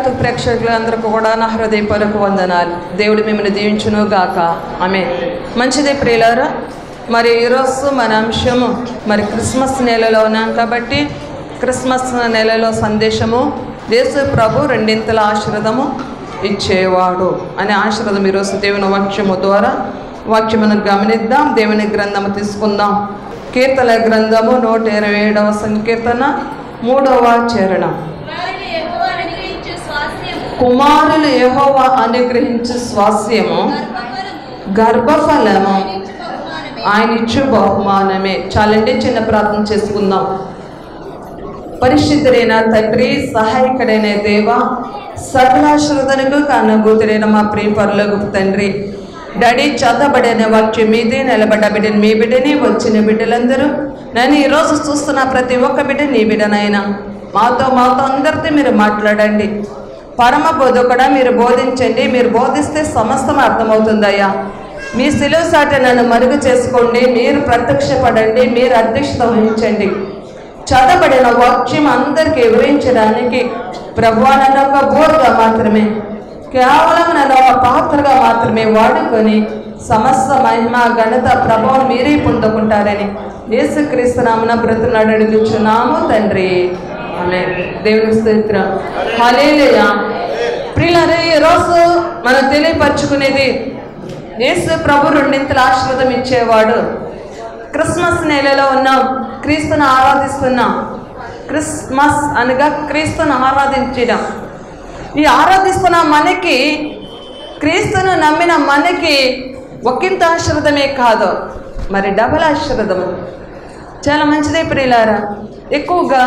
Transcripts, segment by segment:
యావత్ ప్రేక్షకులందరికీ కూడా నా హృదయపూర్వక వందనాలు దేవుడు మిమ్మల్ని దీవించును గాక ఆమె మంచిదే ప్రియులారా మరి ఈరోజు మన అంశము మరి క్రిస్మస్ నెలలో ఉన్నాం కాబట్టి క్రిస్మస్ నెలలో సందేశము దేశ ప్రభు రెండింతల ఆశీర్వదము ఇచ్చేవాడు అనే ఆశీర్వదం ఈరోజు దేవుని వాక్యము ద్వారా వాక్యమును గమనిద్దాం దేవుని గ్రంథము తీసుకుందాం కీర్తన గ్రంథము నూట ఇరవై ఏడవ సంకీర్తన మూడవ చరణం వారికి యెహోవా అనుగ్రహించు స్వాస్థ్యము, కుమారులు యెహోవా అనుగ్రహించు స్వాస్యము గర్భఫలము, గర్భఫలము నిత్య బహుమానమే. ఆయన ఇచ్చు బహుమానమే చాలండి చిన్న ప్రార్థన చేసుకుందాం పరిశుద్ధుడైన తండ్రి సహాయకుడైన దేవ సకలాశ్రదనకు కానభూతుడైన మా ప్రియ పరులకు తండ్రి డాడీ చదవబడిన వాక్యం మీదే నిలబడ్డ బిడ్డని మీ బిడ్డని వచ్చిన బిడ్డలందరూ నేను ఈరోజు చూస్తున్న ప్రతి ఒక్క బిడ్డ నీ బిడ్డనైనా మాతో మాతో అందరితో మీరు మాట్లాడండి పరమ బోధకుడా మీరు బోధించండి మీరు బోధిస్తే సమస్తం అర్థమవుతుందయ్యా మీ సిలువ సాటి నన్ను మరుగు చేసుకోండి మీరు ప్రత్యక్షపడండి మీరు అధ్యక్షత వహించండి చదవబడిన వాక్యం అందరికి వివరించడానికి ప్రభు నన్ను ఒక బోర్గా మాత్రమే కేవలం నన్ను ఒక పాత్రగా మాత్రమే వాడుకొని సమస్త మహిమ ఘనత ప్రభావం మీరే పొందుకుంటారని యేసుక్రీస్తునామన బ్రతునాడు అడుగుచున్నాము తండ్రి ఆమె దేవుని స్తోత్రం హల్లెలూయా ప్రియులారా ఈ రోజు మనం తెలియపరచుకునేది యేసు ప్రభు రెండింతల ఆశీర్వాదం ఇచ్చేవాడు క్రిస్మస్ నెలలో ఉన్నాం క్రీస్తును ఆరాధిస్తున్నాం క్రిస్మస్ అనగా క్రీస్తును ఆరాధించడం ఈ ఆరాధిస్తున్న మనకి క్రీస్తును నమ్మిన మనకి ఒకంత ఆశీర్వదమే కాదు మరి డబల్ ఆశీర్వదము చాలా మంచిదే ప్రియులారా ఎక్కువగా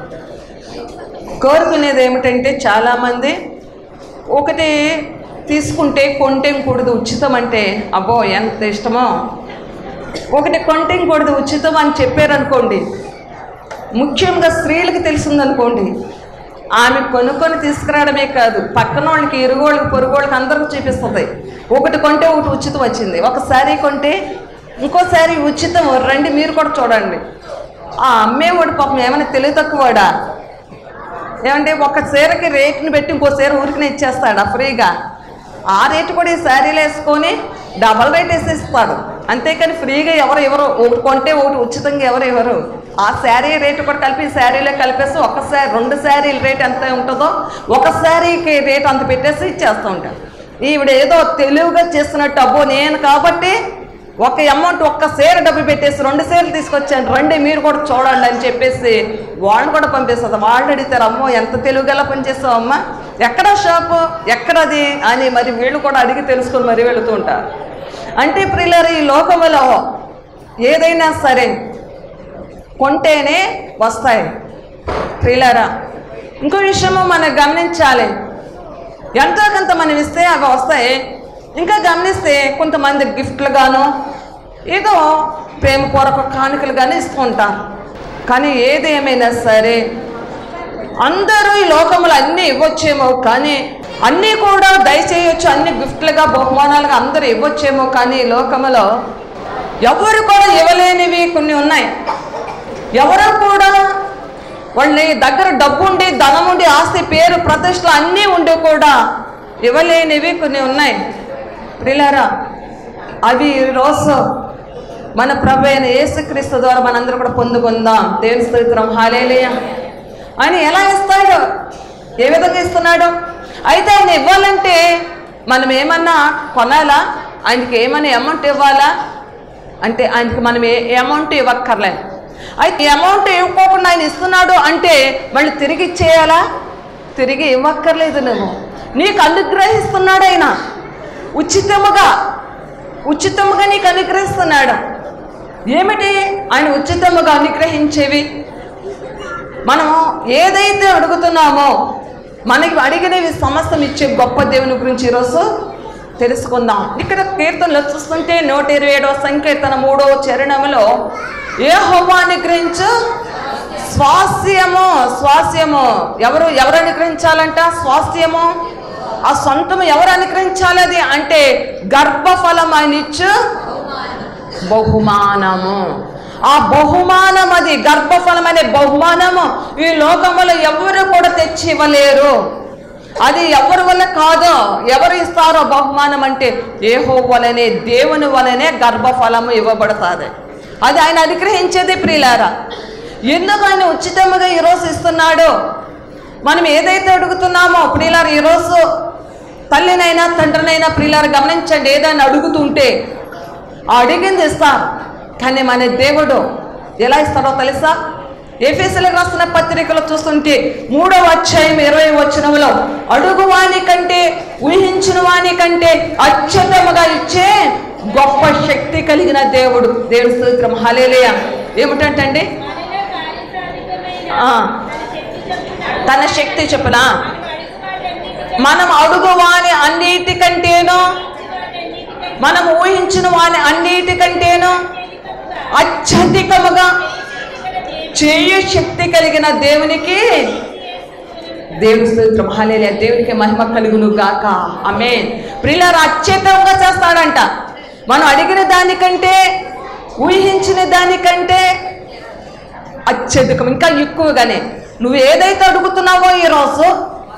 కోరుకునేది ఏమిటంటే చాలామంది ఒకటి తీసుకుంటే కొంటేం కూడదు ఉచితం అంటే అబ్బో ఎంత ఇష్టమో ఒకటి కొంటేం కూడదు ఉచితం అని చెప్పారనుకోండి ముఖ్యంగా స్త్రీలకు తెలిసిందనుకోండి ఆమె కొనుక్కొని తీసుకురావడమే కాదు పక్కన వాళ్ళకి ఇరుగోళ్ళకి పొరుగోళ్ళకి అందరికి చూపిస్తుంది ఒకటి కొంటే ఒకటి ఉచితం వచ్చింది ఒక శారీ కొంటే ఇంకో శారీ ఉచితం రండి మీరు కూడా చూడండి ఆ అమ్మేవాడు పాపం ఏమైనా తెలివి తక్కువవాడా ఏమంటే ఒక చీరకి రేట్ని పెట్టి ఇంకో చీర ఊరికినే ఇచ్చేస్తాడు ఫ్రీగా ఆ రేటు కూడా ఈ శారీలు వేసుకొని డబల్ రేట్ వేసేస్తాడు అంతేకాని ఫ్రీగా ఎవరు ఎవరు ఒకటి కొంటే ఒకటి ఉచితంగా ఎవరు ఎవరు ఆ శారీ రేటు కూడా కలిపి ఈ శారీలో కలిపేసి ఒక శారీ రెండు శారీల రేట్ ఎంత ఉంటుందో ఒక శారీకి రేట్ అంత పెట్టేసి ఇచ్చేస్తూ ఉంటాడు ఈవిడ ఏదో తెలివిగా చేస్తున్నట్టు అబ్బో నేను కాబట్టి ఒక అమౌంట్ ఒక్క సేర డబ్బు పెట్టేసి రెండు సేర్లు తీసుకొచ్చాను రండి మీరు కూడా చూడండి అని చెప్పేసి వాళ్ళు కూడా పంపిస్తుంది వాళ్ళు అడిగితారు అమ్మో ఎంత తెలుగుగల పనిచేస్తావు అమ్మ ఎక్కడ షాపు ఎక్కడది అని మరి వీళ్ళు కూడా అడిగి తెలుసుకొని మరి వెళుతూ ఉంటారు అంటే ప్రియులారు ఈ లోకములో ఏదైనా సరే కొంటేనే వస్తాయి ప్రియులారా ఇంకో విషయము మనం గమనించాలి ఎంతో కొంత మనం ఇస్తే అవి వస్తాయి ఇంకా గమనిస్తే కొంతమంది గిఫ్ట్లు గాను ఏదో ప్రేమపూర్వక కానుకలు కానీ ఇస్తూ ఉంటారు కానీ ఏది ఏమైనా సరే అందరూ ఈ లోకంలో అన్నీ ఇవ్వచ్చేమో కానీ అన్నీ కూడా దయచేయొచ్చు అన్ని గిఫ్ట్లుగా బహుమానాలుగా అందరూ ఇవ్వచ్చేమో కానీ ఈ లోకంలో ఎవరు కూడా ఇవ్వలేనివి కొన్ని ఉన్నాయి ఎవరు కూడా వాళ్ళ దగ్గర డబ్బు ఉండి ధనం ఉండి ఆస్తి పేరు ప్రతిష్టలు అన్నీ ఉండి కూడా ఇవ్వలేనివి కొన్ని ఉన్నాయి ప్రిలారా అవి ఈరోజు మన ప్రభు అయిన యేసుక్రీస్తు ద్వారా మనందరూ కూడా పొందుకుందాం దేవుని స్తోత్రం హాలేలయ ఆయన ఎలా ఇస్తాడు ఏ విధంగా ఇస్తున్నాడు అయితే ఆయన ఇవ్వాలంటే మనం ఏమన్నా కొనాలా ఆయనకి ఏమన్నా అమౌంట్ ఇవ్వాలా అంటే ఆయనకి మనం ఏ అమౌంట్ ఇవ్వక్కర్లేదు అయితే ఈ అమౌంట్ ఇవ్వకోకుండా ఆయన ఇస్తున్నాడు అంటే మళ్ళీ తిరిగి ఇచ్చేయాలా తిరిగి ఇవ్వక్కర్లేదు నువ్వు నీకు అనుగ్రహిస్తున్నాడు ఆయన ఉచితముగా ఉచితముగా నీకు అనుగ్రహిస్తున్నాడు ఏమిటి ఆయన ఉచితముగా అనుగ్రహించేవి మనం ఏదైతే అడుగుతున్నామో మనకి అడిగినవి సమస్తం ఇచ్చే గొప్ప దేవుని గురించి ఈరోజు తెలుసుకుందాం ఇక్కడ కీర్తనలో చూస్తుంటే నూట ఇరవై ఏడవ సంకీర్తన మూడవ చరణములో ఏ హోమా అనుగ్రహించు స్వాస్యము స్వాస్యము ఎవరు ఎవరు అనుగ్రహించాలంట స్వాస్థ్యము ఆ సొంతము ఎవరు అనుగ్రహించాలి అది అంటే గర్భఫలం ఆయన ఇచ్చు బహుమానము ఆ బహుమానం అది గర్భఫలం అనే బహుమానము ఈ లోకములో ఎవరు కూడా తెచ్చి ఇవ్వలేరు అది ఎవరి వల్ల కాదో ఎవరు ఇస్తారో బహుమానం అంటే ఏహో వలనే దేవుని వలనే గర్భఫలము ఇవ్వబడుతుంది అది ఆయన అనుగ్రహించేది ప్రియులారా ఎందుకు ఆయన ఉచితముగా ఈరోజు ఇస్తున్నాడు మనం ఏదైతే అడుగుతున్నామో ప్రియులారు ఈరోజు తల్లినైనా తండ్రినైనా ప్రియులారు గమనించండి ఏదైనా అడుగుతుంటే ఆ అడిగింది ఇస్తారు కానీ మన దేవుడు ఎలా ఇస్తాడో తెలుసా ఏఫీసీలకు రాసిన పత్రికలు చూస్తుంటే మూడవ అధ్యాయం ఇరవై వచనంలో అడుగు వాని కంటే ఊహించిన వాని కంటే అత్యుత్తముగా ఇచ్చే గొప్ప శక్తి కలిగిన దేవుడు దేవుడు స్తోత్రం హలేలేయ ఏమిటంటండి మనలో కార్యసాధికమైన ఆ, తన శక్తి చొప్పున తన శక్తి చెప్పున మనం అడుగు వాని అన్నిటికంటేనో మనం ఊహించిన వాని అన్నిటికంటేనో అత్యధికముగా చేయు శక్తి కలిగిన దేవునికి దేవుని స్తోత్రం హల్లెలూయా దేవునికి మహిమ కలుగును గాక ఆమేన్ ప్రియులారా అత్యధికంగా చేస్తాడంట మనం అడిగిన దానికంటే ఊహించిన దానికంటే అత్యధికం ఇంకా ఎక్కువగానే నువ్వు ఏదైతే అడుగుతున్నావో ఈరోజు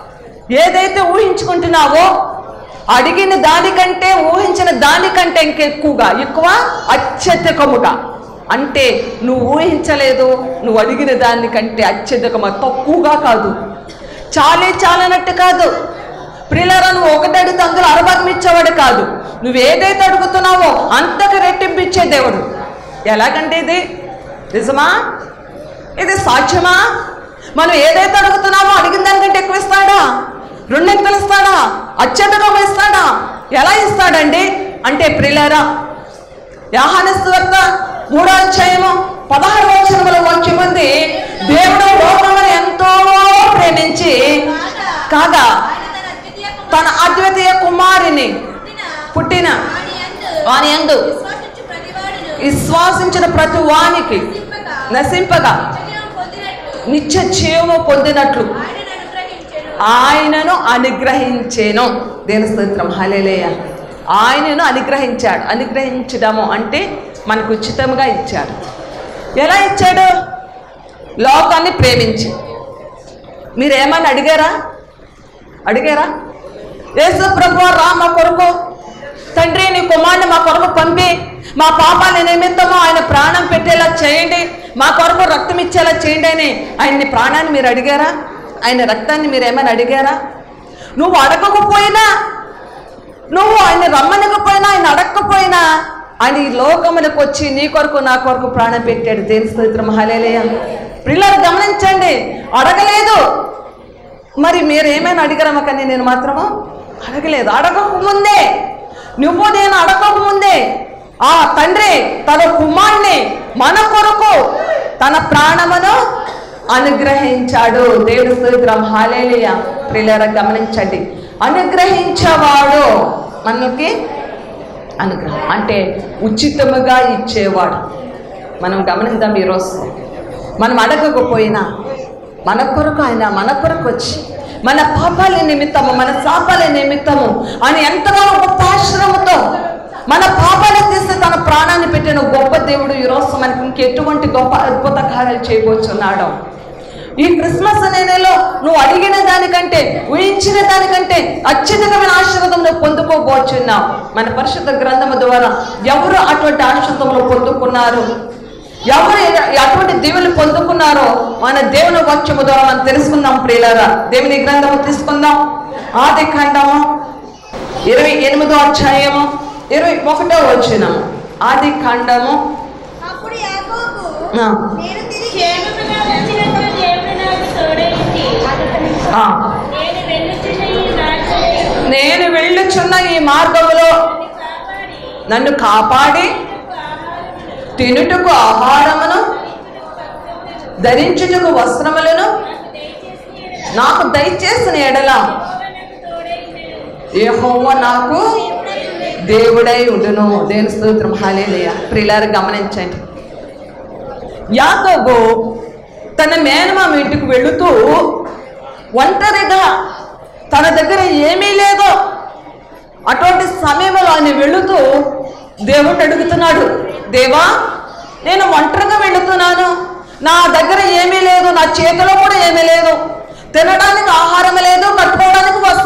ఏదైతే ఊహించుకుంటున్నావో అడిగిన దానికంటే ఊహించిన దానికంటే ఇంకెక్కువగా ఎక్కువ అత్యధికముగా అంటే నువ్వు ఊహించలేదు నువ్వు అడిగిన దానికంటే అత్యధికమ తక్కువగా కాదు చాలే చాలనట్టు కాదు ప్రియులారా నువ్వు ఒకటి అడిగితే అందులో అరభాగం ఇచ్చేవాడు కాదు నువ్వు ఏదైతే అడుగుతున్నావో అంతకు రెట్టింపు ఇచ్చే దేవుడు ఎలాగంటే ఇది నిజమా ఇది సాధ్యమా మనం ఏదైతే అడుగుతున్నామో అడిగిన దానికంటే ఎక్కువ ఇస్తాడా రెండెంతలు ఇస్తాడా అత్యధికం ఇస్తాడా ఎలా ఇస్తాడండి అంటే ప్రియులారా యాహానస్వార్త మూడో అధ్యాయము పదహారు వచనముల వాక్యం ఉంది దేవుడు లోకమును ఎంతో ప్రేమించి కాగా ఆయన తన అద్వితీయ తన అద్వితీయ కుమారుని పుట్టిన పుట్టిన వాని యందు వాని యందు విశ్వాసించు ప్రతివాడును విశ్వాసించిన ప్రతి వానికి నశింపక నశింపగా నిత్యజీవం పొందినట్లు నిత్య జీవము పొందినట్లు ఆయనను అనుగ్రహించెను ఆయనను అనుగ్రహించేను దేని స్తోత్రం హలేలేయ ఆయనను అనుగ్రహించాడు అనుగ్రహించడము అంటే మనకు ఉచితంగా ఇచ్చాడు ఎలా ఇచ్చాడు లోకాన్ని ప్రేమించి మీరు ఏమని అడిగారా అడిగారా యేసు ప్రభు రా మా కొరకు తండ్రి నీ కుమారుని మా కొరకు పంపి మా పాపాల నిమిత్తము ఆయన ప్రాణం పెట్టేలా చేయండి మా కొరకు రక్తం ఇచ్చేలా చేయండి అని ఆయన్ని ప్రాణాన్ని మీరు అడిగారా ఆయన రక్తాన్ని మీరు ఏమైనా అడిగారా నువ్వు అడగకపోయినా నువ్వు ఆయన రమ్మనకపోయినా ఆయన అడగకపోయినా ఆయన ఈ లోకములకు వచ్చి నీ కొరకు నా కొరకు ప్రాణం పెట్టాడు దేని స్తోత్రం హలేలేయ పిల్లలు గమనించండి అడగలేదు మరి మీరు ఏమైనా అడిగారమ్మా కానీ నేను మాత్రము అడగలేదు అడగకముందే నువ్వు నేను అడగకముందే ఆ తండ్రి తన కుమార్ని మన కొరకు తన ప్రాణమును అనుగ్రహించాడు దేవుడు స్తోత్రం హాలేలియ ప్రియులారా గమనించండి అనుగ్రహించేవాడు మనకి అనుగ్రహం అంటే ఉచితముగా ఇచ్చేవాడు మనం గమనిద్దాం ఈరోజు మనం అడగకపోయినా మన కొరకు ఆయన మన కొరకు వచ్చి మన పాపాల నిమిత్తము మన శాపాల నిమిత్తము ఆయన ఎంతగానో గొప్ప ఆశ్రమతో మన పాపాలు తీసి తన ప్రాణాన్ని పెట్టిన గొప్ప దేవుడు ఈరోజు మనకి ఇంకెటువంటి గొప్ప అద్భుత కార్యాలు చేయబోతున్నాడు ఈ క్రిస్మస్ నెలలో నువ్వు అడిగిన దానికంటే ఊహించిన దానికంటే అత్యధికమైన ఆశీర్వాదం నువ్వు పొందుకోబోచున్నావు మన పరిశుద్ధ గ్రంథము ద్వారా ఎవరు అటువంటి ఆశీర్వాదములు పొందుకున్నారు ఎవరు అటువంటి దేవుని పొందుకున్నారో మన దేవుని వాక్యము ద్వారా మనం తెలుసుకుందాం ప్రియులారా దేవుని గ్రంథము తీసుకుందాం ఆది ఖండము ఇరవై ఎనిమిదో అధ్యాయము ఇరవై ఒకటో వచ్చినము ఆది ఖండము అప్పుడు యాకోబు ఆ, నేను తిరిగి క్షేమముగా వచ్చినప్పుడు దేవుడు నాకు తోడైంది ఆ. నేను వెళ్ళుచున్న ఈ మార్గంలో నేను వెళ్ళుచున్న ఈ మార్గములో కాపాడి నన్ను కాపాడి తినుటకు ఆహారమును ధరించుటకు వస్త్రములను నాకు దయచేసిన ఎడల యెహోవ నాకు దేవుడై ఉండును దేని స్తోత్రం హాలేలయ ప్రియులారు గమనించండి యాకోబు తన మేనమామ ఇంటికి వెళుతూ ఒంటరిగా తన దగ్గర ఏమీ లేదో అటువంటి సమయంలో ఆయన వెళుతూ దేవుడిని అడుగుతున్నాడు దేవా నేను ఒంటరిగా వెళుతున్నాను నా దగ్గర ఏమీ లేదు నా చేతిలో కూడా ఏమీ లేదు తినడానికి ఆహారం లేదు కట్టుకోవడానికి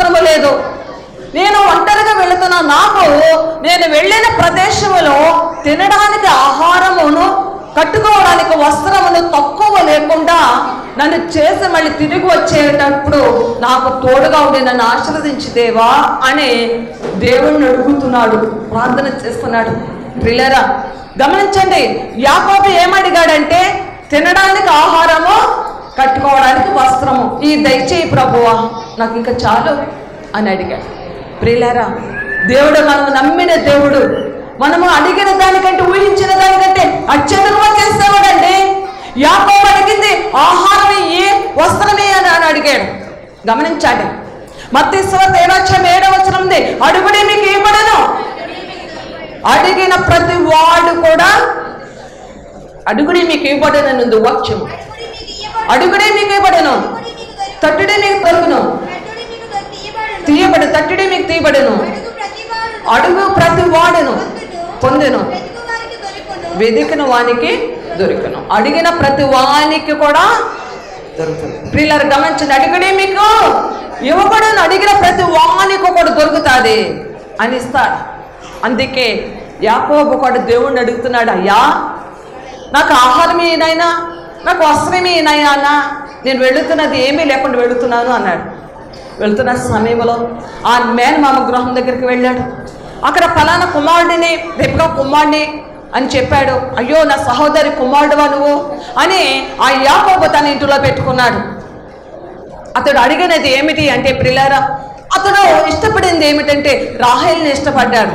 తినడానికి ఆహారమును కట్టుకోవడానికి వస్త్రమును తక్కువ లేకుండా నన్ను చేసి మళ్ళీ తిరిగి వచ్చేటప్పుడు నాకు తోడుగా ఉండి నన్ను ఆశీర్వదించి దేవా అని దేవుణ్ణి అడుగుతున్నాడు ప్రార్థన చేస్తున్నాడు ప్రిల్లరా గమనించండి యాకోబు ఏమడిగాడంటే తినడానికి ఆహారము కట్టుకోవడానికి వస్త్రము ఈ దయచేయి ప్రభువా నాకు ఇంకా చాలు అని అడిగాడు ప్రియులారా దేవుడు మనం నమ్మిన దేవుడు మనము అడిగిన దానికంటే ఊహించిన దానికంటే అత్యధికంగా చేసేవాడండి యాకోబు అడిగింది ఆహారం ఇయ్యి వస్త్రమే అని అని అడిగాడు గమనించాడు మత్తీశ్వర తేడాక్షం ఏడవచనం ఉంది అడుగుడే మీకు ఇవ్వడను అడిగిన ప్రతి వాడు కూడా అడుగుడే మీకు ఇవ్వబడను ఉంది వాక్యము అడుగుడే మీకు ఇవ్వబడను తట్టుడే మీకు దొరుకును తీయబడి తట్టుడే మీకు తీయబడను అడుగు ప్రతి వాడును పొందెను వెదికిన వానికి దొరికను అడిగిన ప్రతి వానికి కూడా దొరుకుతుంది ప్రియులారు గమనించండి అడిగడే మీకు ఇవ్వబడను అడిగిన ప్రతి వానికి కూడా దొరుకుతుంది అని ఇస్తాడు అందుకే యాకోబు కూడా దేవుణ్ణి అడుగుతున్నాడు అయ్యా నాకు ఆహారం ఏనైనా నాకు వస్త్రం ఏనైనా నేను వెళుతున్నది ఏమీ లేకుండా వెళుతున్నాను అన్నాడు వెళుతున్న సమయంలో ఆ మేనమామ గృహం దగ్గరికి వెళ్ళాడు అక్కడ ఫలానా కుమారుడిని రేపుగా కుమారుడిని అని చెప్పాడు అయ్యో నా సహోదరి కుమారుడువా నువ్వు అని ఆ యాకోబు తన ఇంటిలో పెట్టుకున్నాడు అతడు అడిగినది ఏమిటి అంటే ప్రిలారా అతడు ఇష్టపడింది ఏమిటంటే రాహేల్ని ఇష్టపడ్డాడు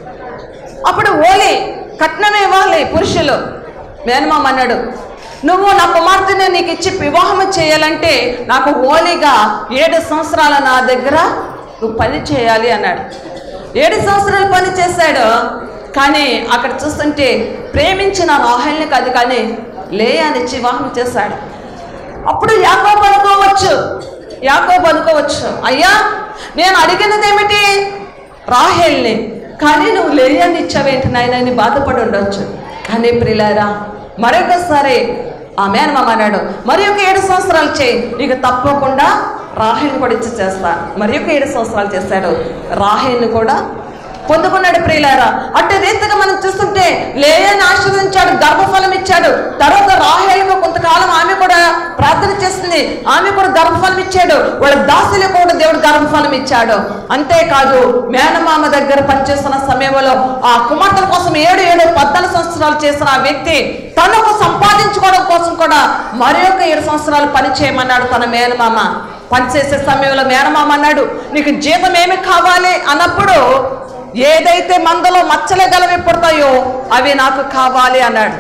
అప్పుడు ఓలి కట్నం ఇవ్వాలి పురుషులు మేనమామ అన్నాడు నువ్వు నా కుమార్తెని నీకు ఇచ్చి వివాహం చేయాలంటే నాకు ఓలిగా ఏడు సంవత్సరాల నా దగ్గర నువ్వు పని చేయాలి అన్నాడు ఏడు సంవత్సరాలు పని చేశాడు కానీ అక్కడ చూస్తుంటే ప్రేమించిన రాహల్ని కాదు కానీ లేయానిచ్చి వివాహం చేశాడు అప్పుడు యాకోబు అనుకోవచ్చు యాకోబు అనుకోవచ్చు అయ్యా నేను అడిగినది ఏమిటి రాహేల్ని కానీ నువ్వు లేయని ఇచ్చావేంటి నాయన అని బాధపడి ఉండొచ్చు కానీ ప్రిలారా మరొకసారి ఆ మేనమామ అన్నాడు మరి ఒక ఏడు సంవత్సరాలు చేయి నీకు తప్పకుండా రాహేల్ని కూడా ఇచ్చి చేస్తా మరి ఒక ఏడు సంవత్సరాలు చేశాడు రాహేల్ని కూడా పొందుకున్నాడు ప్రియులారా అట్టి రీతిగా మనం చూస్తుంటే లేయని ఆశీర్వదించాడు గర్భఫలం ఇచ్చాడు తర్వాత రాహేలకు కొంతకాలం ఆమె కూడా ప్రార్థన చేస్తుంది ఆమె కూడా గర్భఫలం ఇచ్చాడు వాళ్ళ దాసులకు కూడా దేవుడు గర్భఫలం ఇచ్చాడు అంతేకాదు మేనమామ దగ్గర పనిచేస్తున్న సమయంలో ఆ కుమార్తెల కోసం ఏడు ఏడు పద్నాలుగు సంవత్సరాలు చేసిన ఆ వ్యక్తి తనకు సంపాదించుకోవడం కోసం కూడా మరి ఒక ఏడు సంవత్సరాలు పని చేయమన్నాడు తన మేనమామ పనిచేసే సమయంలో మేనమామ అన్నాడు నీకు జీతం ఏమి కావాలి అన్నప్పుడు ఏదైతే మందలో మచ్చలే గలవి పుడతాయో అవి నాకు కావాలి అన్నాడు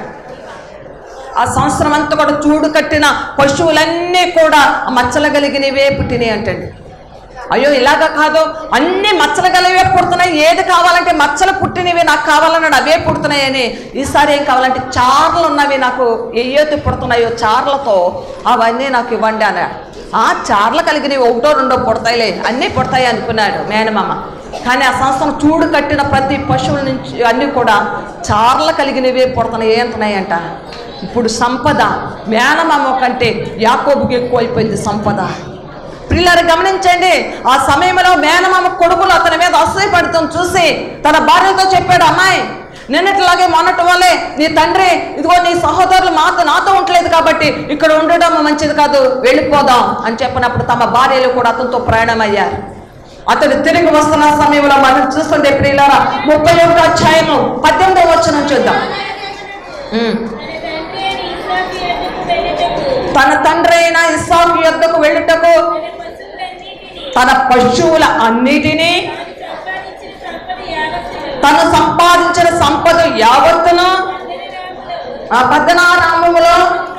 ఆ సంవత్సరం అంతా కూడా చూడు కట్టిన పశువులన్నీ కూడా ఆ మచ్చలు కలిగినవే పుట్టినాయి అంటండి అయ్యో ఇలాగా కాదు అన్ని మచ్చలు కలివే పుడుతున్నాయి ఏది కావాలంటే మచ్చలు పుట్టినవి నాకు కావాలన్నాడు అవే పుడుతున్నాయని ఈసారి ఏం కావాలంటే చార్లు ఉన్నవి నాకు ఏయైతే పుడుతున్నాయో చార్లతో అవన్నీ నాకు ఇవ్వండి అన్నాడు ఆ చార్లు కలిగినవి ఒకటో రెండో పుడతాయిలే అన్నీ పుడతాయి అనుకున్నాడు మేనమామ కానీ ఆ సంవత్సరం చూడు కట్టిన ప్రతి పశువుల నుంచి అన్నీ కూడా చార్లు కలిగినవే పుడుతున్నాయి ఏంటున్నాయంట ఇప్పుడు సంపద మేనమామ కంటే యాకోబుకి ఎక్కువైపోయింది సంపద పిల్లలు గమనించండి ఆ సమయంలో మేనమామ కొడుకులు అతని మీద అసూయపడతాం చూసి తన భార్యతో చెప్పాడు అమ్మాయి నిన్నట్లాగే మొన్నటి వల్లే నీ తండ్రి ఇదిగో నీ సహోదరులు మాతో నాతో ఉండలేదు కాబట్టి ఇక్కడ ఉండడం మంచిది కాదు వెళ్ళిపోదాం అని చెప్పినప్పుడు తమ భార్యలు కూడా అతనితో ప్రయాణం అయ్యారు అతడు తిరిగి వస్తున్న సమయంలో మనం చూస్తుంటే ప్రియులారా ముప్పై ఒకటో అధ్యాయము పద్దెనిమిదో వచ్చిన చూద్దాం ఉమ్. తన తండ్రి అయిన ఇస్సాకు యొద్దకు వెళ్ళుటకు తన పశువుల అన్నిటినీ తను సంపాదించిన సంపద యావత్తును ఆ పద్దనారామములో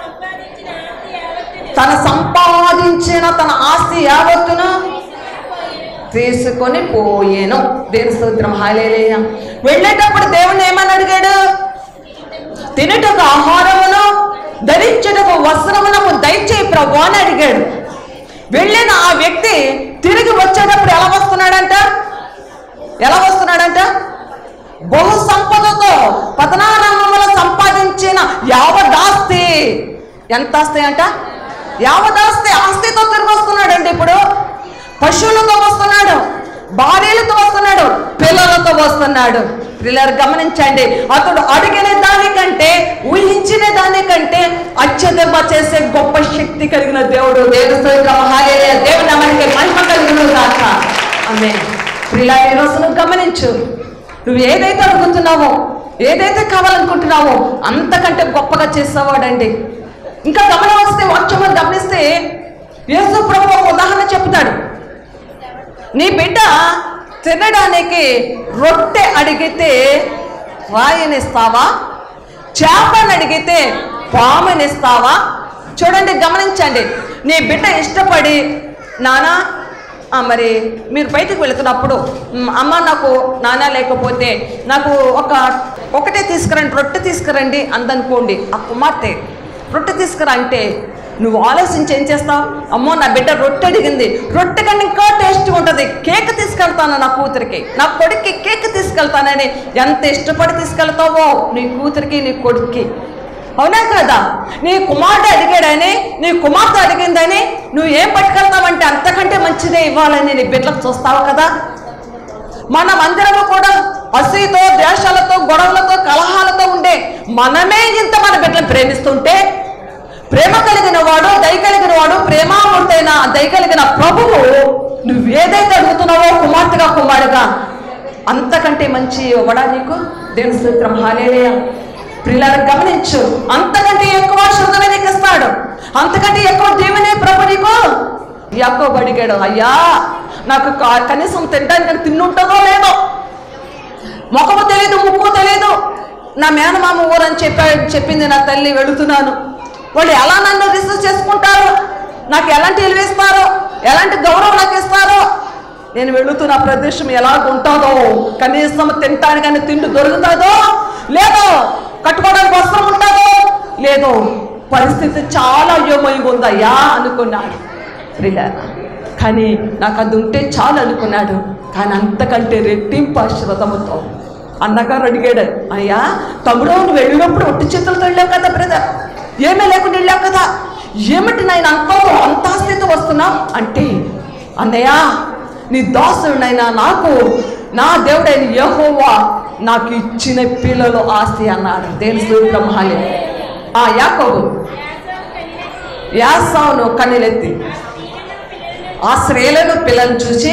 తన సంపాదించిన తన ఆస్తి యావత్తును తీసుకొని పోయేను దేని స్తోత్రం హాలేలేయ వెళ్ళేటప్పుడు దేవుని ఏమని అడిగాడు తినుటకు ఆహారమును ధరించుటకు వస్త్రమునకు దయచేయి ప్రభు అని అడిగాడు వెళ్ళిన ఆ వ్యక్తి తిరిగి వచ్చేటప్పుడు ఎలా వస్తున్నాడంట ఎలా వస్తున్నాడంట బహు సంపదతో పతనారంభంలో సంపాదించిన యావదాస్తి ఎంత ఆస్తి అంట యావదాస్తి ఆస్తితో తిరిగి వస్తున్నాడండి ఇప్పుడు పశువులతో వస్తున్నాడు భార్యలతో వస్తున్నాడు పిల్లలతో వస్తున్నాడు పిల్లలు గమనించండి అతడు అడిగిన దానికంటే ఊహించిన దానికంటే అత్యధిక చేసే గొప్ప శక్తి కలిగిన దేవుడు దేవుడు స్తోత్రం, హల్లెలూయా. దేవుని నామానికి మహిమ కలిగిన దాక ఆమె ప్రిలా ఈ రోజు నువ్వు గమనించు నువ్వు ఏదైతే అడుగుతున్నావో ఏదైతే కావాలనుకుంటున్నావో అంతకంటే గొప్పగా చేసేవాడండి ఇంకా గమనం వస్తే వాక్యం గమనిస్తే యేసు ప్రభు ఒక ఉదాహరణ చెప్తాడు నీ బిడ్డ తినడానికి రొట్టె అడిగితే రాయనిస్తావా చేపని అడిగితే పామునిస్తావా చూడండి గమనించండి నీ బిడ్డ ఇష్టపడి నానా ఆ, మరి మీరు బయటికి వెళుతున్నప్పుడు "మ్, అమ్మ నాకు నాన్న లేకపోతే నాకు ఒక ఒకటే తీసుకురండి రొట్టె తీసుకురండి అందనుకోండి ఆ కుమార్తె రొట్టె తీసుకురా అంటే నువ్వు ఆలోచించి ఏం చేస్తావు అమ్మో నా బిడ్డ రొట్టె అడిగింది రొట్టె కన్నా ఇంకా టేస్ట్ ఉంటుంది కేక్ తీసుకెళ్తాను నా కూతురికి నా కొడుక్కి కేక్ తీసుకెళ్తానని ఎంత ఇష్టపడి తీసుకెళ్తావో నీ కూతురికి నీ కొడుక్కి అవునా కదా నీ కుమార్తె అడిగాడని నీ కుమార్తె అడిగిందని నువ్వు ఏం పట్టుకెళ్తావంటే అంతకంటే మంచిదే ఇవ్వాలని నీ బిడ్డలకు చూస్తావు కదా మనం అందరము కూడా అసూయతో ద్వేషాలతో గొడవలతో కలహాలతో ఉండే మనమే ఇంత మన బిడ్డలను ప్రేమిస్తుంటే ప్రేమ కలిగిన వాడు దయ కలిగిన వాడు ప్రేమామూర్తైన దయ కలిగిన ప్రభువు నువ్వు ఏదైతే అడుగుతున్నావో కుమార్తెగా కుమారుగా అంతకంటే మంచి ఇవ్వడా నీకు దేవుని స్తోత్రం హాలేలయ ప్రియులను గమనించు అంతకంటే ఎక్కువ శుద్ధమే నీకు ఇస్తాడు అంతకంటే ఎక్కువ దేవునే ప్రభు నీకు యాకోబు అడిగాడు అయ్యా నాకు కా- కనీసం తినడానికి తిన్నుంటుందో లేదో ముఖము తెలియదు ముక్కు తెలియదు నా మేనమామ ఊరని చెప్పా చెప్పింది నా తల్లి వెళుతున్నాను వాళ్ళు ఎలా నన్ను రిసీవ్ చేసుకుంటారు నాకు ఎలాంటి విలువ ఇస్తారో ఎలాంటి గౌరవం నాకు ఇస్తారో నేను వెళుతున్న ప్రదేశం ఎలా ఉంటుందో కనీసం తినటానికని తిండి దొరుకుతుందో లేదో కట్టుకోవడానికి వస్త్రం ఉంటుందో లేదో పరిస్థితి చాలా అయోమయంగా ఉందయ్యా అనుకున్నాడు ప్రియులారా కానీ నాకు అది ఉంటే చాలు అనుకున్నాడు కానీ అంతకంటే రెట్టింపు ఆశీర్వదముతో అన్నగారు అడిగాడు అయ్యా తమ్ముడు నువ్వు వెళ్ళినప్పుడు ఒట్టి చేతులతో వెళ్ళావు కదా బ్రదర్ ఏమీ లేకుండా వెళ్ళావు కదా ఏమిటి నాయన అంత అంత ఆస్తితో వస్తున్నావు అంటే అన్నయ్య నీ దాసుడినైనా నాకు నా దేవుడైన యెహోవా నాకు ఇచ్చిన పిల్లలు ఆస్తి అన్నాడు దేని బ్రహ్మాలి ఆ యాకోబు యాసావును కన్నెలెత్తి ఆ స్త్రీలను పిల్లలు చూసి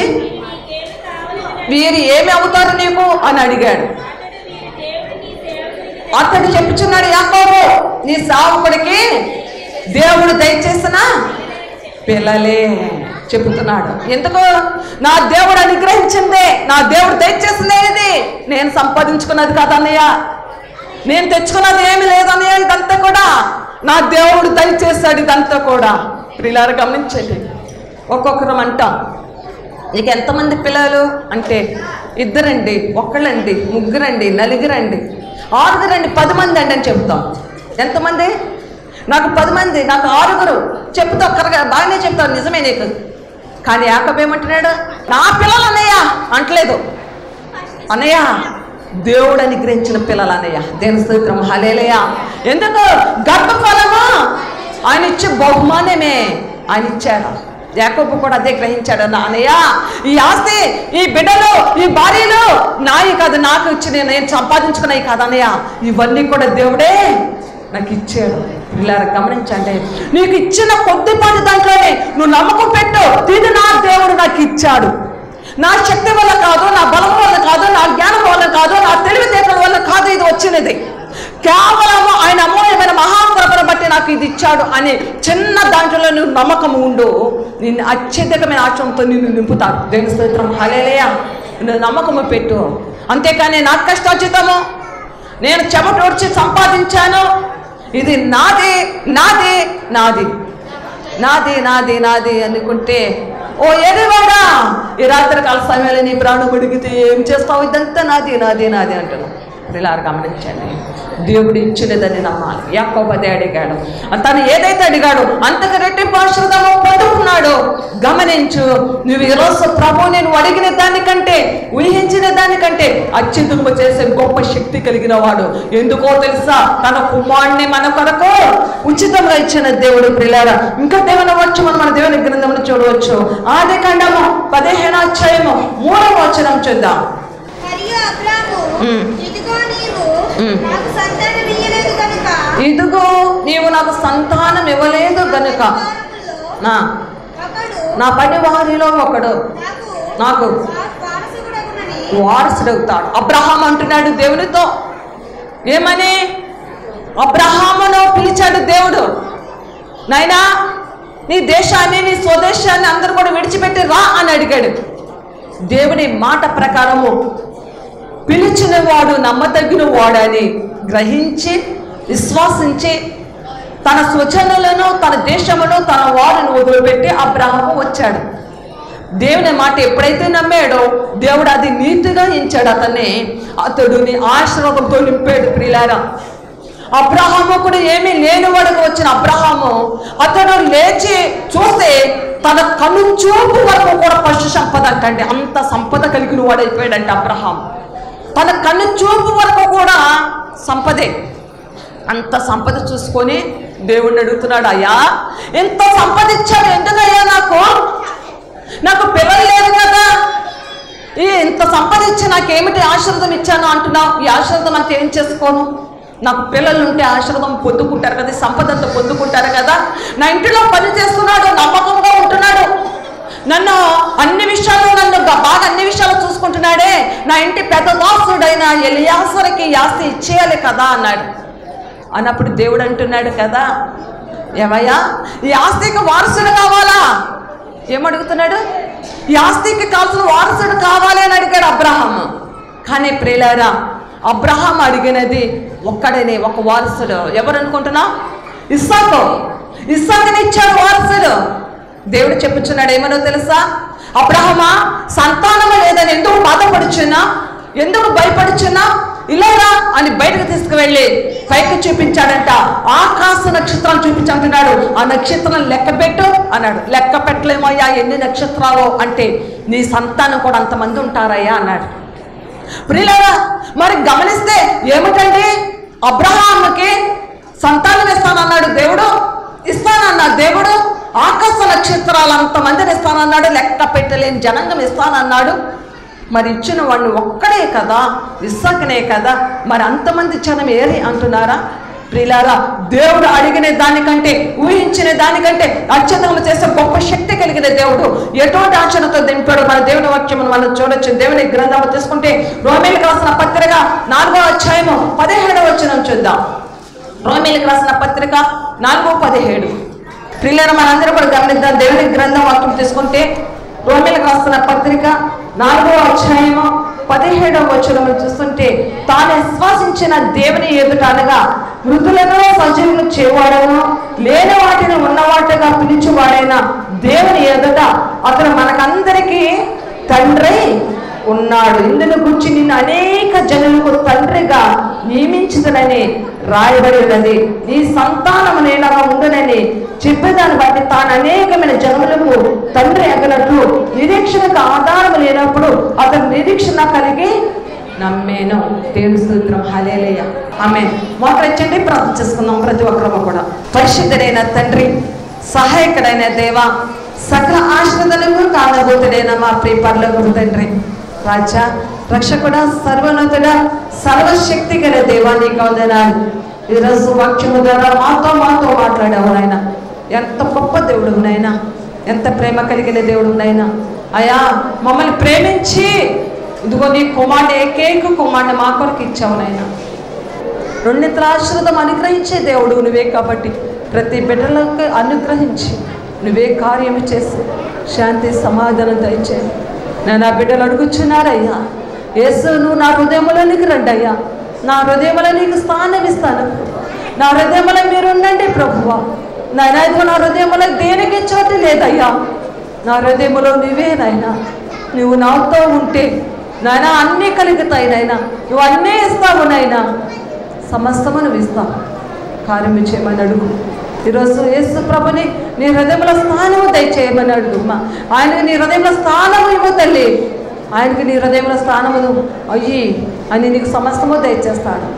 వీరు ఏమి అవుతారు నీకు అని అడిగాడు అతడు చెప్పుచున్నాడు యాకోబు నీ సావుకుడికి దేవుడు దయచేసిన పిల్లలే చెబుతున్నాడు ఎందుకు నా దేవుడు అనుగ్రహించిందే నా దేవుడు దయచేసిందే ఇది నేను సంపాదించుకున్నది కాదన్నయ్య నేను తెచ్చుకున్నది ఏమి లేదన్నయ్య ఇదంతా కూడా నా దేవుడు దయచేశాడు ఇదంతా కూడా ప్రియులారు గమనించండి ఒక్కొక్కరం అంటాం నీకు ఎంతమంది పిల్లలు అంటే ఇద్దరండి ఒక్కళ్ళండి ముగ్గురండి నలుగురండి ఆరుగురండి పది మంది అండి అని చెప్తాం ఎంతమంది నాకు పది మంది నాకు ఆరుగురు చెప్తా ఒక్కరుగా బాగానే చెప్తాను నిజమే నీకు కానీ యాకబ్ ఏమంటున్నాడు నా పిల్లలు అన్నయ్య అంటలేదు అన్నయ్య దేవుడు అనుగ్రహించిన పిల్లలు అన్నయ్య దేని స్తోత్రం హలేలయ ఎందుకు గర్భఫలము ఆయన ఇచ్చే బహుమానమే ఆయన ఇచ్చాడు యాకోబు కూడా అదే గ్రహించాడు నా అన్నయ్య ఈ ఆస్తి ఈ బిడ్డలు ఈ భార్యలు నాయి కాదు నాకు ఇచ్చిన నేను సంపాదించుకున్నాయి కాదు అన్నయ్య ఇవన్నీ కూడా దేవుడే నాకు ఇచ్చాడు ఇలా గమనించండి నీకు ఇచ్చిన కొద్దిపాటి దాంట్లోనే నువ్వు నమ్మకం పెట్టు ఇది నా దేవుడు నాకు ఇచ్చాడు నా శక్తి వల్ల కాదు నా బలం వల్ల కాదు నా జ్ఞానం వల్ల కాదు నా తెలివితేటల వల్ల కాదు ఇది వచ్చినది కేవలము ఆయన అమూల్యమైన మహాకృపను బట్టి నాకు ఇది ఇచ్చాడు అని చిన్న దాంట్లో నువ్వు నమ్మకం ఉండు నిన్ను అత్యధికమైన ఆశ్రమంతో నిన్ను నింపుతాడు దేవుని స్తోత్రం హలేలయ నువ్వు నమ్మకము పెట్టు అంతేకాని నాకు కష్టార్జితము నేను చెమట వచ్చి సంపాదించాను ఇది నాది నాది నాది నాది నాది నాది అనుకుంటే ఓ ఎరివాడా ఈ రాత్రి కాల సమయంలో నీ ప్రాణం అడిగితే ఏం చేస్తావు ఇదంతా నాది నాది నాది అంటున్నావు ఇలా గమనించండి దేవుడు ఇచ్చినదని నమ్మాలి యాకోబు అదే అడిగాడు తను ఏదైతే అడిగాడో అంతకు రెట్టింపు ఆశీర్వాదము పొందుకున్నాడు గమనించు నువ్వు ఈరోజు ప్రభు నేను అడిగిన దానికంటే ఊహించిన దానికంటే అత్యుతుము చేసే గొప్ప శక్తి కలిగిన వాడు ఎందుకో తెలుసా తన కుమారుణ్ణి మన కొరకు ఉచితంగా ఇచ్చిన దేవుడు ప్రిలారా ఇంకా దేవుని వచ్చు మనం మన దేవుని గ్రంథంలో చూడవచ్చు ఆది కాండము పదిహేను అధ్యాయము మూడవ వచనం చూద్దాం మరియు అబ్రాము ఉమ్. ఇదిగో నీవు ఉమ్. నాకు సంతానం ఇయ్యలేదు కనుక ఇదిగో నీవు నాకు సంతానం ఇవ్వలేదు గనుక వారములో నా ఒకడు నా పని వారిలో ఒకడు నాకు నాకు వా- వారసుడగునని వారసుడవుతాడు అబ్రహాం అంటున్నాడు దేవునితో ఏమని అబ్రహామును పిలిచాడు దేవుడు నాయనా నీ దేశాన్ని నీ స్వదేశాన్ని అందరూ కూడా విడిచిపెట్టి రా అని అడిగాడు దేవుని మాట ప్రకారము పిలిచిన వాడు నమ్మదగిన వాడని గ్రహించి విశ్వాసించి తన స్వజనులను తన దేశమును తన వారిని వదిలిపెట్టి అబ్రహము వచ్చాడు దేవుని మాట ఎప్పుడైతే నమ్మాడో దేవుడు అది నీతిగా ఇచ్చాడు అతన్ని అతడుని ఆశీర్వాదంతో నింపాడు ప్రియులారా అబ్రహాము కూడా ఏమీ లేనివాడుగా వచ్చిన అబ్రహాము అతడు లేచి చూస్తే తన కను చూపు వరకు కూడా పశు సంపద అంటండి అంత సంపద కలిగిన వాడైపోయాడంటే అబ్రహాం తన కన్ను చూపు వరకు కూడా సంపదే అంత సంపద చూసుకొని దేవుణ్ణి అడుగుతున్నాడు అయ్యా ఎంత సంపద ఇచ్చాడు ఎందుకయ్యా నాకు నాకు పిల్లలు లేరు కదా ఈ ఇంత సంపద ఇచ్చి నాకేమిటి ఆశీర్వాదం ఇచ్చాను అంటున్నావు ఈ ఆశీర్వాదం అంటే ఏం చేసుకోను నాకు పిల్లలు ఉంటే ఆశీర్వాదం పొందుకుంటారు కదా ఈ సంపద అంతా పొందుకుంటారు కదా నా ఇంటిలో పని చేస్తున్నాడు నమ్మకంగా ఉంటున్నాడు నన్ను అన్ని విషయాల్లో నన్ను బా- బాగా అన్ని విషయాలు చూసుకుంటున్నాడే నా ఇంటి పెద్ద దాసుడైన ఎలియాసరికి ఈ ఆస్తి ఇచ్చేయాలి కదా అన్నాడు అన్నప్పుడు దేవుడు అంటున్నాడు కదా ఏమయ్యా ఈ ఆస్తికి వారసుడు కావాలా ఏమడుగుతున్నాడు ఈ ఆస్తికి కావాల్సిన వారసుడు కావాలి అని అడిగాడు అబ్రహాం కానీ ప్రియులారా అబ్రహాం అడిగినది ఒక్కడనే ఒక వారసుడు ఎవరు అనుకుంటున్నా ఇస్సాకు ఇస్సాకుని ఇచ్చాడు వారసుడు దేవుడు చెప్పుచున్నాడు ఏమనో తెలుసా అబ్రహమా సంతానము లేదని ఎందుకు బాధపడుచున్నా ఎందుకు భయపడుచున్నా ఇలారా అని బయటకు తీసుకువెళ్ళి పైకి చూపించాడంట ఆకాశ నక్షత్రాలు చూపించంటున్నాడు ఆ నక్షత్రం లెక్క పెట్టు అన్నాడు లెక్క పెట్టలేమయ్యా ఎన్ని నక్షత్రాలు అంటే నీ సంతానం కూడా అంతమంది ఉంటారయ్యా అన్నాడు ప్రియులారా మరి గమనిస్తే ఏమిటండి అబ్రహాముకి సంతానం ఇస్తానన్నాడు దేవుడు ఇస్తానన్నాడు దేవుడు ఆకాశ నక్షత్రాలు అంతమందిని ఇస్తానన్నాడు లెక్క పెట్టలేని జనాంగం ఇస్తానన్నాడు మరి ఇచ్చిన వాడిని ఒక్కడే కదా ఇస్సాకనే కదా మరి అంతమంది జనం ఏరి అంటున్నారా ప్రియులారా దేవుడు అడిగిన దానికంటే ఊహించిన దానికంటే అత్యధికము చేసే గొప్ప శక్తి కలిగిన దేవుడు ఎటువంటి ఆచరణతో దింపాడు మన దేవుని వాక్యమును మనం చూడొచ్చు దేవుని గ్రంథము తీసుకుంటే రోమిలకు రాసిన పత్రిక నాలుగో అధ్యాయము పదిహేడవ వచనం చూద్దాం రోమిలకు రాసిన పత్రిక నాలుగో పదిహేడు ప్రియులారా మనందరూ కూడా గమనిద్దాం దేవుని గ్రంథం వాక్యం తీసుకుంటే రోమిలకు రాసిన పత్రిక నాలుగో అధ్యాయము పదిహేడవ వచనము చూస్తుంటే తాను విశ్వాసించిన దేవుని ఎదుట అనగా మృతులను సజీవులు చేవాడను లేని వాటిని ఉన్నవాటిగా పిలిచేవాడైన దేవుని ఎదుట అతను మనకందరికీ తండ్రి ఉన్నాడు ఇందును గురించి నిన్ను అనేక జనులకు తండ్రిగా నియమించుదనని రాయబడి ఉన్నది నీ సంతానము నేనగా ఉండునని చెప్పేదాన్ని బట్టి తాను అనేకమైన జనములకు తండ్రి ఎగనట్లు నిరీక్షణకు ఆధారం లేనప్పుడు అతను నిరీక్షణ కలిగి నమ్మేను దేవుని సూత్రం హలేలయ్య ఆమె మోకరించండి ప్రార్థన చేసుకుందాం ప్రతి ఒక్కరము కూడా పరిశుద్ధుడైన తండ్రి సహాయకుడైన దేవ సకల ఆశ్రదలకు కాలభూతుడైన మా ప్రియ పర్లకు తండ్రి రాజా రక్షకుడా సర్వోన్నతుడా సర్వశక్తి గల దేవా నీకు వందనాలు ఈరోజు వాక్యము ద్వారా మాతో మాతో మాట్లాడావు నాయన ఎంత గొప్ప దేవుడు నాయన ఎంత ప్రేమ కలిగిన దేవుడు నాయన అయా మమ్మల్ని ప్రేమించి ఇదిగో నీ కుమారుడు ఏకైక కుమారుడు మా కొరకు ఇచ్చావు నాయన రెండింతల ఆశ్రదం అనుగ్రహించే దేవుడు నువ్వే కాబట్టి ప్రతి బిడ్డలకు అనుగ్రహించి నువ్వే కార్యము చేసి శాంతి సమాధానం దయచే నేను నా బిడ్డలు అడుగుచున్నారయ్యా యేసు నువ్వు నా హృదయంలోనికి రండి అయ్యా నా హృదయంలో నీకు స్థానం ఇస్తాను నా హృదయంలో మీరు ఉండండి ప్రభువా నాయనా ఇదిగో నా హృదయంలో దేనికి చోటు లేదయ్యా నా హృదయంలో నువ్వేనైనా నువ్వు నాతో ఉంటే నాయనా అన్నీ కలుగుతాయి నాయనా నువ్వు అన్నీ ఇస్తావు నాయనా సమస్తము నువ్వు ఇస్తావు కార్యము చేయమని అడుగు ఈరోజు యేసు ప్రభుని నీ హృదయంలో స్థానము దయచేయమని అడుగు అమ్మా ఆయనకి నీ హృదయంలో స్థానము ఇవ్వు తల్లి ఆయనకి నీ హృదయంలో స్థానము అయ్యి అని నీకు సమస్తము దయచేస్తాడు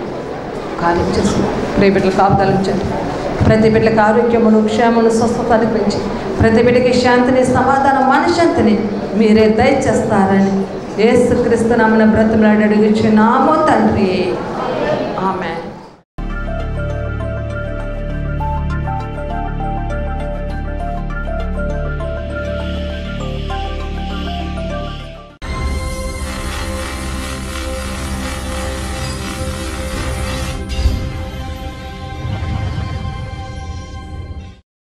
కార్యం చేస్తుంది ప్రియ బిడ్డలు కాపుదలించండి ప్రతి బిడ్డలకు ఆరోగ్యమును క్షేమను స్వస్థత అనిపించి ప్రతి బిడ్డకి శాంతిని సమాధానం మనశ్శాంతిని మీరే దయచేస్తారని ఏసుక్రీస్తు నామన బ్రతులాడి అడుగుచున్నాము తండ్రి